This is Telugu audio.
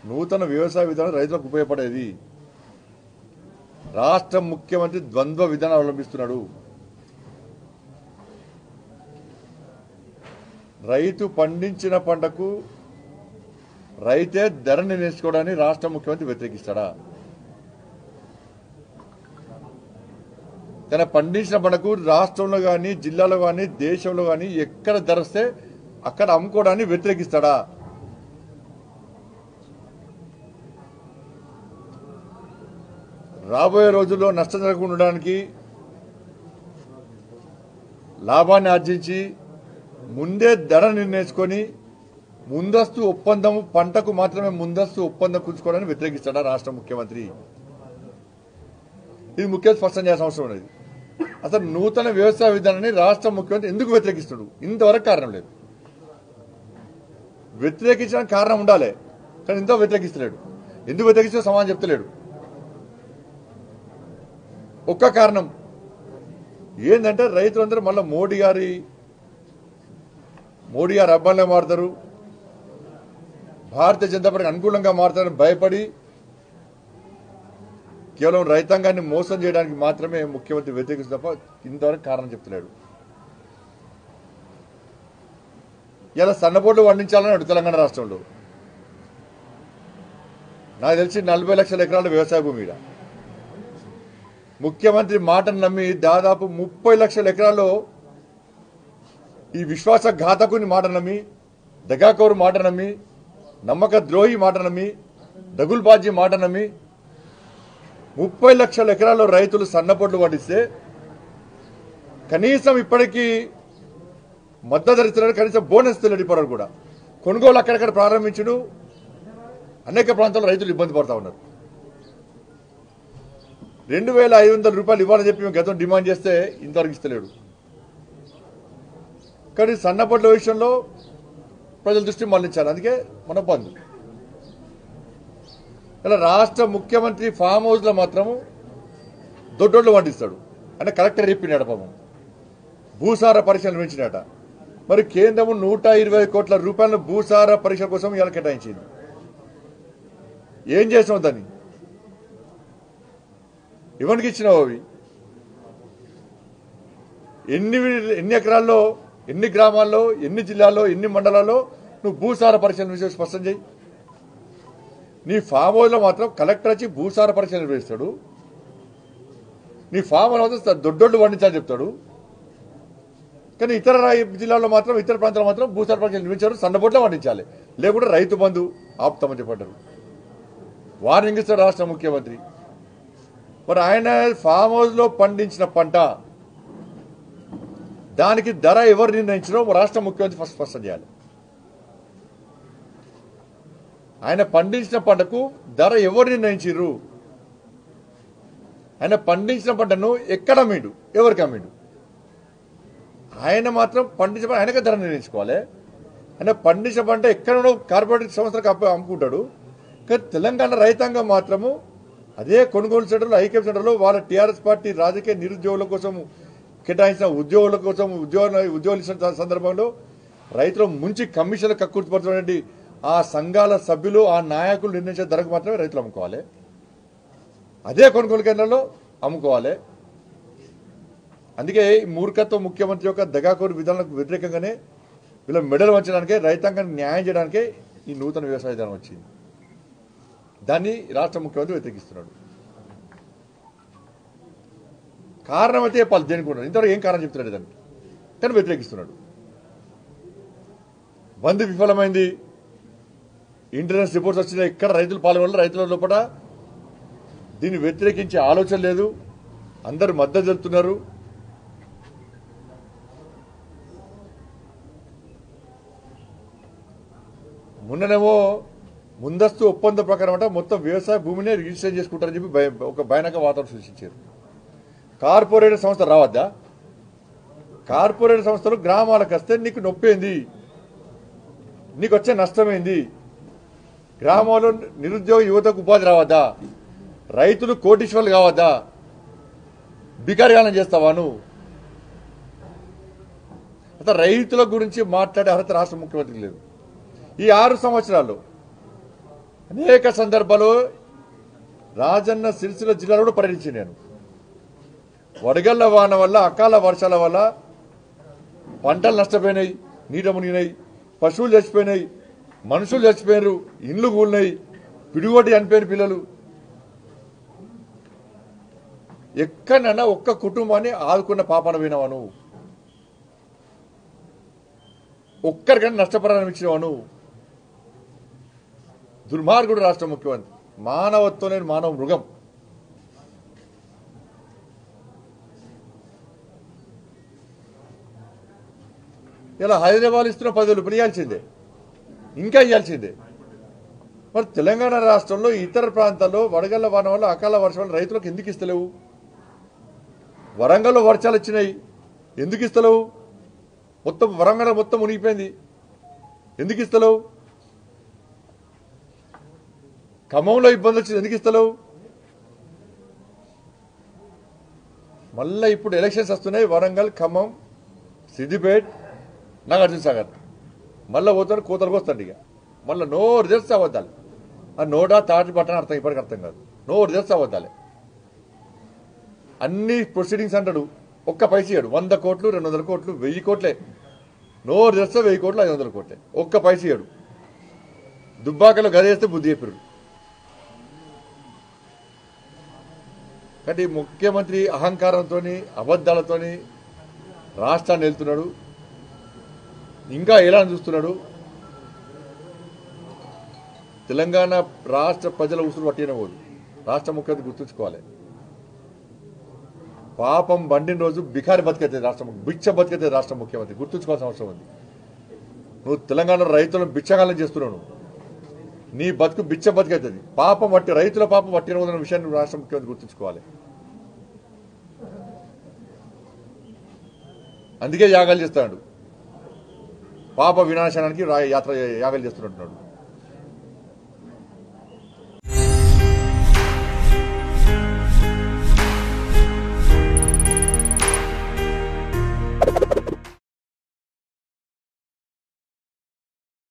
నూతన వ్యవసాయ విధానం రైతులకు ఉపయోగపడేది రాష్ట్ర ముఖ్యమంత్రి ద్వంద్వ విధానం అవలంబిస్తున్నాడు రైతు పండించిన పంటకు రైతే ధర నిర్ణయించుకోవడాన్ని రాష్ట్ర ముఖ్యమంత్రి వ్యతిరేకిస్తాడా తన పండించిన పంటకు రాష్ట్రంలో కానీ జిల్లాలో కానీ దేశంలో కానీ ఎక్కడ ధర వస్తే అక్కడ అమ్ముకోవడాన్ని వ్యతిరేకిస్తాడా రాబోయే రోజుల్లో నష్టం జరగకుండా ఉండడానికి లాభాన్ని ఆర్జించి ముందే ధర నిర్ణయించుకొని ముందస్తు ఒప్పందం పంటకు మాత్రమే ముందస్తు ఒప్పందం కూర్చుకోవడానికి వ్యతిరేకిస్తాడా రాష్ట్ర ముఖ్యమంత్రి ఇది ముఖ్యంగా స్పష్టం చేయాల్సిన అవసరం ఉన్నది అసలు నూతన వ్యవసాయ విధానాన్ని రాష్ట్ర ముఖ్యమంత్రి ఎందుకు వ్యతిరేకిస్తాడు ఇంతవరకు కారణం లేదు వ్యతిరేకించడానికి కారణం ఉండాలి కానీ ఇంత వ్యతిరేకిస్తలేడు ఎందుకు వ్యతిరేకిస్తే సమాధానం చెప్తలేడు ఒక్క కారణం ఏంటంటే రైతులందరూ మళ్ళీ మోడీ గారి మోడీ గారు అబ్బాయిలో మారుతారు భారతీయ జనతా పార్టీకి అనుకూలంగా మారుతారని భయపడి కేవలం రైతాంగాన్ని మోసం చేయడానికి మాత్రమే ముఖ్యమంత్రి వ్యతిరేకిస్తూ తప్ప ఇంతవరకు కారణం చెప్తలేడు ఇలా సన్నబోట్లు పండించాలని అడుగు తెలంగాణ రాష్ట్రంలో నాకు తెలిసి నలభై లక్షల ఎకరాల వ్యవసాయ భూమి ఈడ. ముఖ్యమంత్రి మాటను నమ్మి దాదాపు ముప్పై లక్షల ఎకరాల్లో ఈ విశ్వాస ఘాతకుని మాట నమ్మి దగాకోరు మాట నమ్మి నమ్మక ద్రోహి మాట నమ్మి దగుల్బాజీ మాట నమ్మి ముప్పై లక్షల ఎకరాల్లో రైతులు సన్నపొట్లు పండిస్తే కనీసం ఇప్పటికీ మద్దతు ధర ఇస్తున్నారు కనీసం బోనస్ ఇస్తున్నాడు ఇప్పటివరకు కూడా కొనుగోలు అక్కడక్కడ ప్రారంభించుడు అనేక ప్రాంతాల్లో రైతులు ఇబ్బంది పడతా ఉన్నారు రెండు వేల ఐదు వందల రూపాయలు ఇవ్వాలని చెప్పి మేము గతం డిమాండ్ చేస్తే ఇంతవరకు ఇస్తలేడు కానీ సన్నపొట్ల విషయంలో ప్రజల దృష్టి మళ్లించాలి అందుకే మన బంద్ ఇలా రాష్ట్ర ముఖ్యమంత్రి ఫామ్ హౌస్లో మాత్రము దొడ్డోళ్ళు వండిస్తాడు అంటే కలెక్టర్ చెప్పినాడు పాపం భూసార పరీక్షలు నిర్వహించినట మరి కేంద్రము నూట ఇరవై కోట్ల రూపాయల భూసార పరీక్ష కోసం ఇవాళ కేటాయించింది ఏం చేసినావు దాన్ని ఎవరికి ఇచ్చినావు అవి ఎన్ని వి- ఎన్ని ఎకరాల్లో ఎన్ని గ్రామాల్లో ఎన్ని జిల్లాల్లో ఎన్ని మండలాల్లో నువ్వు భూసార పరీక్షల విషయం స్పష్టం చేయి నీ ఫామ్ హౌస్లో మాత్రం కలెక్టర్ వచ్చి భూసార పరీక్ష నిర్వహిస్తాడు నీ ఫామ్ హౌస్ మాత్రం దొడ్డోళ్ళు పండించాలని చెప్తాడు కానీ ఇతర రాయి- జిల్లాల్లో మాత్రం ఇతర ప్రాంతాల్లో మాత్రం భూసార పరీక్షలు నిర్వహించారు సన్నబొట్లో పండించాలి లేకుంటే రైతు బంధు ఆపుతామని చెప్పంటారు వార్నింగ్ ఇస్తాడు రాష్ట్ర ముఖ్యమంత్రి మరి ఆయన ఫామ్ హౌస్లో పండించిన పంట దానికి ధర ఎవరు నిర్ణయించారో రాష్ట్ర ముఖ్యమంత్రి ఫస్ట్ స్పష్టం చేయాలి ఆయన పండించిన పంటకు ధర ఎవరు నిర్ణయించారు ఆయన పండించిన పంటను ఎక్కడ అమ్మిండు ఎవరికి అమ్మిండు ఆయన మాత్రం పండించిన పంట ఆయనకే ధర నిర్ణయించుకోవాలి ఆయన పండించిన పంట ఎక్కడో కార్పొరేట్ సంస్థలకు అప్పు అమ్ముకుంటాడు కానీ తెలంగాణ రైతాంగం మాత్రము అదే కొనుగోలు సెంటర్లో ఐక్యం సెంటర్లో వాళ్ళ టీఆర్ఎస్ పార్టీ రాజకీయ నిరుద్యోగుల కోసం కేటాయించిన ఉద్యోగుల కోసం ఉద్యోగ ఉద్యోగులు ఇచ్చిన సందర్భంలో రైతులు ముంచి కమిషన్లు కక్కుర్తిపడుతున్నటువంటి ఆ సంఘాల సభ్యులు ఆ నాయకులు నిర్ణయించే ధరకు మాత్రమే రైతులు అమ్ముకోవాలి అదే కొనుగోలు కేంద్రంలో అమ్ముకోవాలి అందుకే ఈ మూర్ఖత్వ ముఖ్యమంత్రి యొక్క దగాకోరు విధానాలకు వ్యతిరేకంగానే వీళ్ళ మెడలు వంచడానికే రైతాంగాన్ని న్యాయం చేయడానికే ఈ నూతన వ్యవసాయ విధానం వచ్చింది దాన్ని రాష్ట్ర ముఖ్యమంత్రి వ్యతిరేకిస్తున్నాడు కారణం అయితే చెప్పాలి దేనికి కూడా ఇంతవరకు ఏం కారణం చెప్తున్నాడు దానికి కానీ వ్యతిరేకిస్తున్నాడు బంద్ విఫలమైంది ఇంటర్నెట్ రిపోర్ట్స్ వచ్చినాయి ఇక్కడ రైతులు పాల్గొనరు రైతుల లోపల దీన్ని వ్యతిరేకించే ఆలోచన లేదు అందరు మద్దతు తెలుపుతున్నారు మొన్ననేమో ముందస్తు ఒప్పంద ప్రకారం అంటే మొత్తం వ్యవసాయ భూమినే రిజిస్టర్ చేసుకుంటారని చెప్పి భయ- ఒక భయానక వాతావరణం సృష్టించారు కార్పొరేట్ సంస్థ రావద్దా కార్పొరేట్ సంస్థలు గ్రామాలకు వస్తే నీకు నొప్పేంది నీకు వచ్చే నష్టమేంది గ్రామాల్లో నిరుద్యోగ యువతకు ఉపాధి రావద్దా రైతులు కోటీశ్వర్లు కావద్దా బికారిగానం చేస్తావా నువ్వు అసలు రైతుల గురించి మాట్లాడే అర్హత రాష్ట్ర ముఖ్యమంత్రికి లేదు ఈ ఆరు సంవత్సరాలు అనేక సందర్భాల్లో రాజన్న సిరిసిల్ల జిల్లాలో కూడా పర్యటించి నేను వడగళ్ల వాన వల్ల అకాల వర్షాల వల్ల పంటలు నష్టపోయినాయి నీట మునిగినాయి పశువులు చచ్చిపోయినాయి మనుషులు చచ్చిపోయినారు ఇండ్లు కూలినాయి పిడిగొట్టి చనిపోయిన పిల్లలు ఎక్కడైనా ఒక్క కుటుంబాన్ని ఆదుకున్న పాపన పోయినావా నువ్వు ఒక్కరికైనా నష్టపరాన్ని ఇచ్చినావా నువ్వు దుర్మార్గుడు రాష్ట్ర ముఖ్యమంత్రి మానవత్వం లేని మానవ మృగం ఇలా హైదరాబాద్ ఇస్తున్న పది రూపాయలు ఇవ్వాల్సిందే ఇంకా ఇవ్వాల్సిందే మరి తెలంగాణ రాష్ట్రంలో ఇతర ప్రాంతాల్లో వడగళ్ల వాన వల్ల అకాల వర్షం వల్ల రైతులకు ఎందుకు ఇస్తలేవు వరంగల్లో వర్షాలు వచ్చినాయి ఎందుకు ఇస్తలేవు మొత్తం వరంగల్ మొత్తం మునిగిపోయింది ఎందుకు ఇస్తలేవు ఖమ్మంలో ఇబ్బంది వచ్చింది ఎందుకు ఇస్తలేవు మళ్ళీ ఇప్పుడు ఎలక్షన్స్ వస్తున్నాయి వరంగల్ ఖమ్మం సిద్దిపేట్ నాగార్జున సాగర్ మళ్ళీ పోతాడు కూతలకు వస్తాడు ఇక మళ్ళీ నోరు తెరిస్తే అబద్ధాలు ఆ నోటా తాటి పట్టణ అర్థం ఇప్పటికి అర్థం కాదు నోరు తెరిస్తే అబద్ధాలే అన్ని ప్రొసీడింగ్స్ అంటాడు ఒక్క పైస ఇయ్యాడు వంద కోట్లు రెండు వందల కోట్లు వెయ్యి కోట్లే నోరు తెరిస్తే వెయ్యి కోట్లు ఐదు వందల కోట్లే ఒక్క పైస ఇయ్యాడు దుబ్బాకలో గదేస్తే బుద్ధి చెప్పారు కాబట్టి ముఖ్యమంత్రి అహంకారంతో అబద్ధాలతో రాష్ట్రాన్ని వెళ్తున్నాడు ఇంకా ఎలా చూస్తున్నాడు తెలంగాణ రాష్ట్ర ప్రజల ఉసురు పట్టిన పోదు రాష్ట్ర ముఖ్యమంత్రి గుర్తుంచుకోవాలి పాపం బండిన రోజు బికారి బతికైతే రాష్ట్ర ము- బిచ్చ బతికైతే రాష్ట్ర ముఖ్యమంత్రి గుర్తుంచుకోవాల్సిన అవసరం ఉంది నువ్వు తెలంగాణ రైతులను బిచ్చగాలం చేస్తున్నావు నువ్వు. నీ బతుకు బిచ్చ బతికైతుంది పాపం పట్టి రైతుల పాపం పట్టిన పోదన్న విషయాన్ని నువ్వు రాష్ట్ర ముఖ్యమంత్రి గుర్తుంచుకోవాలి అందుకే యాగాలు చేస్తాడు పాప వినాశనానికి రా- యాత్ర యాగాలు చేస్తున్నట్టున్నాడు